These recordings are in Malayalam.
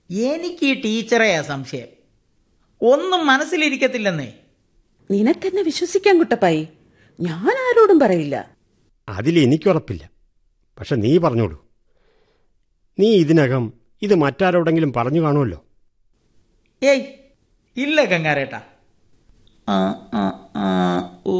എനിക്ക് ഈ ടീച്ചറെയാ സംശയം ഒന്നും മനസ്സിലിരിക്കത്തില്ലെന്നേ നിനക്കെന്നെ വിശ്വസിക്കാൻ കുട്ടപ്പായി ഞാൻ ആരോടും പറയില്ല അതിൽ എനിക്കുറപ്പില്ല പക്ഷെ നീ പറഞ്ഞോളൂ നീ ഇതിനകം ഇത് മറ്റാരോടെങ്കിലും പറഞ്ഞു കാണുമല്ലോ ഏയ് ഇല്ല ഗംഗാരേട്ടാ ആ ആ ആ ഓ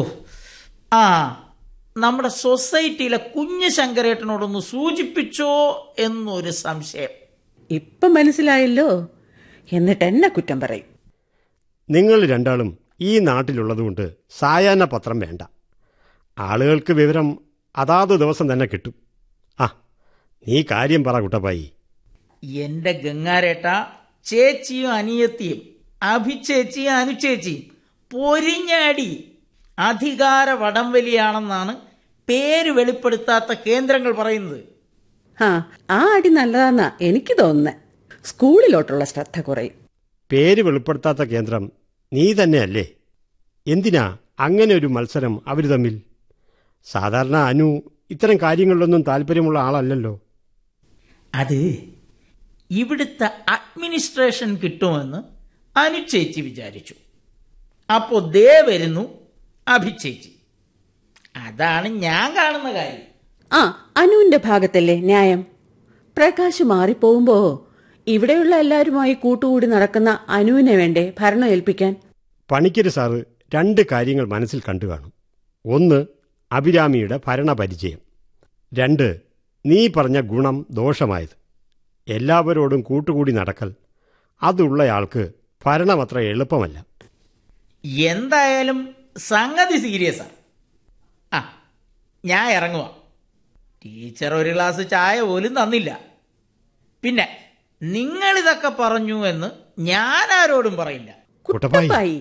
ആ നമ്മുടെ സൊസൈറ്റിയിലെ കുഞ്ഞു ശങ്കരേട്ടനോടൊന്ന് സൂചിപ്പിച്ചോ എന്നൊരു സംശയം ഇപ്പം മനസ്സിലായല്ലോ എന്നിട്ട് എന്നെ കുറ്റം പറയും നിങ്ങൾ രണ്ടാളും ഈ നാട്ടിലുള്ളതുകൊണ്ട് സായാഹ്ന പത്രം വേണ്ട ആളുകൾക്ക് വിവരം അതാത് ദിവസം തന്നെ കിട്ടും ആ നീ കാര്യം പറ കുട്ടപ്പായി എന്റെ ഗംഗാരേട്ട ചേച്ചിയും അനിയത്തിയും അഭിചേച്ചിയും അനുചേച്ചിയും പൊരിഞ്ഞാടി അധികാര വടംവലിയാണെന്നാണ് പേര് വെളിപ്പെടുത്താത്ത കേന്ദ്രങ്ങൾ പറയുന്നത് ആ ആ അടി നല്ലതാന്നാ എനിക്ക് തോന്നുന്നത് സ്കൂളിലോട്ടുള്ള ശ്രദ്ധ കുറയും പേര് വെളിപ്പെടുത്താത്ത കേന്ദ്രം നീ തന്നെയല്ലേ എന്തിനാ അങ്ങനെ ഒരു മത്സരം അവർ തമ്മിൽ സാധാരണ അനു ഇത്തരം കാര്യങ്ങളിലൊന്നും താല്പര്യമുള്ള ആളല്ലല്ലോ അത് ഇവിടുത്തെ അഡ്മിനിസ്ട്രേഷൻ കിട്ടുമെന്ന് അനുചേച്ചി വിചാരിച്ചു അപ്പോൾ ദേ വരുന്നു അഭിചേച്ചി അതാണ് ഞാൻ കാണുന്ന കാര്യം ആ അനുവിന്റെ ഭാഗത്തല്ലേ ന്യായം പ്രകാശ് മാറിപ്പോകുമ്പോ ഇവിടെയുള്ള എല്ലാവരുമായി കൂട്ടുകൂടി നടക്കുന്ന അനുവിനെ വേണ്ടേ ഭരണം ഏൽപ്പിക്കാൻ പണിക്കര് സാറ് രണ്ട് കാര്യങ്ങൾ മനസ്സിൽ കണ്ടു കാണും ഒന്ന് അഭിരാമിയുടെ ഭരണപരിചയം രണ്ട് നീ പറഞ്ഞ ഗുണം ദോഷമായത് എല്ലാവരോടും കൂട്ടുകൂടി നടക്കൽ അതുള്ളയാൾക്ക് ഭരണം അത്ര എളുപ്പമല്ല എന്തായാലും സംഗതി സീരിയസാ ആ ഞാൻ ഇറങ്ങുക ടീച്ചർ ഒരു ഗ്ലാസ് ചായ പോലും തന്നില്ല പിന്നെ നിങ്ങളിതൊക്കെ പറഞ്ഞു എന്ന് ഞാൻ ആരോടും പറയില്ല കുട്ടപ്പായി കുട്ടപ്പായി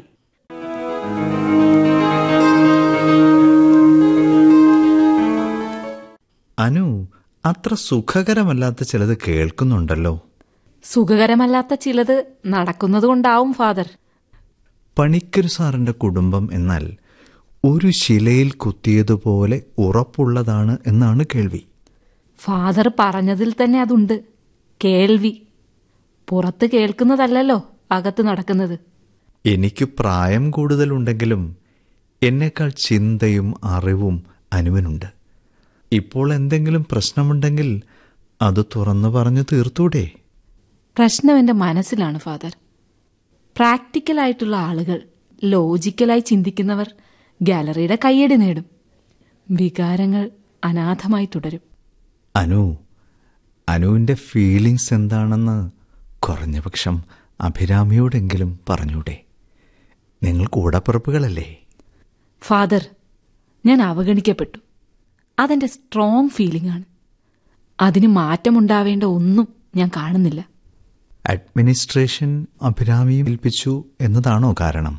അനു അത്ര സുഖകരമല്ലാത്ത ചിലത് കേൾക്കുന്നുണ്ടല്ലോ സുഖകരമല്ലാത്ത ചിലത് നടക്കുന്നതുകൊണ്ടാവും ഫാദർ പണിക്കരു സാറിന്റെ കുടുംബം എന്നാൽ ഒരു ശിലയിൽ കുത്തിയതുപോലെ ഉറപ്പുള്ളതാണ് എന്നാണ് കേൾവി ഫാദർ പറഞ്ഞതിൽ തന്നെ അതുണ്ട് കേൾവി പുറത്ത് കേൾക്കുന്നതല്ലല്ലോ അകത്ത് നടക്കുന്നത് എനിക്ക് പ്രായം കൂടുതലുണ്ടെങ്കിലും എന്നേക്കാൾ ചിന്തയും അറിവും അനുവിനുണ്ട് ഇപ്പോൾ എന്തെങ്കിലും പ്രശ്നമുണ്ടെങ്കിൽ അത് തുറന്നു പറഞ്ഞു തീർത്തൂടെ പ്രശ്നം എന്റെ മനസ്സിലാണ് ഫാദർ പ്രാക്ടിക്കലായിട്ടുള്ള ആളുകൾ ലോജിക്കലായി ചിന്തിക്കുന്നവർ ഗാലറിയുടെ കയ്യടി നേടും വികാരങ്ങൾ അനാഥമായി തുടരും അനു അനുവിന്റെ ഫീലിങ്സ് എന്താണെന്ന് കുറഞ്ഞപക്ഷം അഭിരാമിയോടെങ്കിലും പറഞ്ഞൂടെ നിങ്ങൾ കൂടപ്പിറപ്പുകളല്ലേ ഫാദർ ഞാൻ അവഗണിക്കപ്പെട്ടു അതെന്റെ സ്ട്രോങ് ഫീലിംഗ് ആണ് അതിന് മാറ്റമുണ്ടാവേണ്ട ഒന്നും ഞാൻ കാണുന്നില്ല അഡ്മിനിസ്ട്രേഷൻ അഭിരാമിയും ഏൽപ്പിച്ചു എന്നതാണോ കാരണം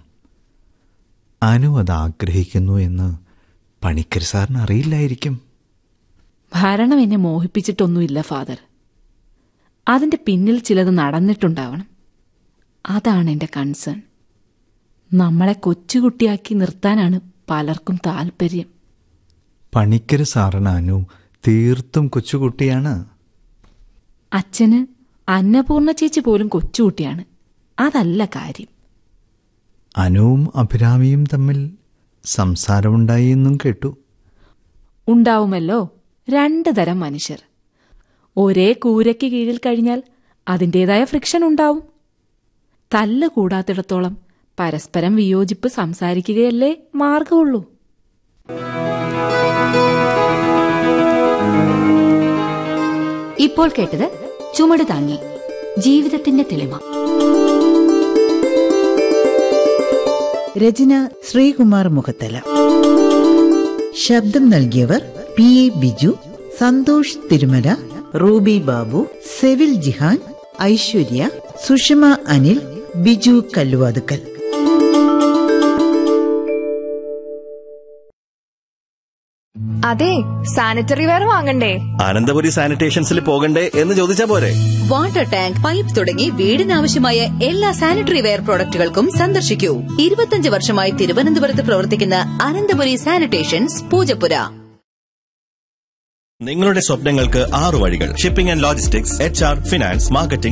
അനു അത് ആഗ്രഹിക്കുന്നു എന്ന് പണിക്കർ സാറിന് അറിയില്ലായിരിക്കും ഭരണം എന്നെ മോഹിപ്പിച്ചിട്ടൊന്നുമില്ല ഫാദർ അതിന്റെ പിന്നിൽ ചിലത് നടന്നിട്ടുണ്ടാവണം അതാണ് എന്റെ കൺസേൺ നമ്മളെ കൊച്ചുകുട്ടിയാക്കി നിർത്താനാണ് പലർക്കും താല്പര്യം പണിക്കർ സാറിന് അനു തീർത്തും കൊച്ചുകുട്ടിയാണ് അച്ഛന് അന്നപൂർണ ചേച്ചി പോലും കൊച്ചുകുട്ടിയാണ് അതല്ല കാര്യം അനുവും അഭിരാമിയും തമ്മിൽ സംസാരമുണ്ടായി എന്നും കേട്ടു ഉണ്ടാവുമല്ലോ രണ്ട് തരം മനുഷ്യർ ഒരേ കൂരയ്ക്ക് കീഴിൽ കഴിഞ്ഞാൽ അതിൻ്റെതായ ഫ്രിക്ഷൻ ഉണ്ടാവും തല്ല് കൂടാത്തിടത്തോളം പരസ്പരം വിയോജിപ്പ് സംസാരിക്കുകയല്ലേ മാർഗമുള്ളൂ ഇപ്പോൾ കേട്ടത് ചുമട് താങ്ങി ജീവിതത്തിന്റെ തെളിമ രചന ശ്രീകുമാർ മുഖത്തല ശബ്ദം നൽകിയവർ P A Biju Santhosh Thirumala Ruby Babu Sevil Jihan Aishwarya Sushama Anil Biju Kalluvathukkal അതെ സാനിറ്ററി വെയർ വാങ്ങണ്ടേ അനന്തപുരി സാനിറ്റേഷൻസിൽ പോകണ്ടേ എന്ന് ചോദിച്ചാ പോരെ വാട്ടർ ടാങ്ക് പൈപ്പ് തുടങ്ങി വീടിനാവശ്യമായ എല്ലാ സാനിറ്ററി വെയർ പ്രോഡക്റ്റുകൾക്കും സന്ദർശിക്കൂ ഇരുപത്തിയഞ്ച് വർഷമായി തിരുവനന്തപുരത്ത് പ്രവർത്തിക്കുന്ന അനന്തപുരി സാനിറ്റേഷൻസ് പൂജപ്പുര നിങ്ങളുടെ സ്വപ്നങ്ങൾക്ക് ആറു വഴികൾ shipping and logistics H R finance marketing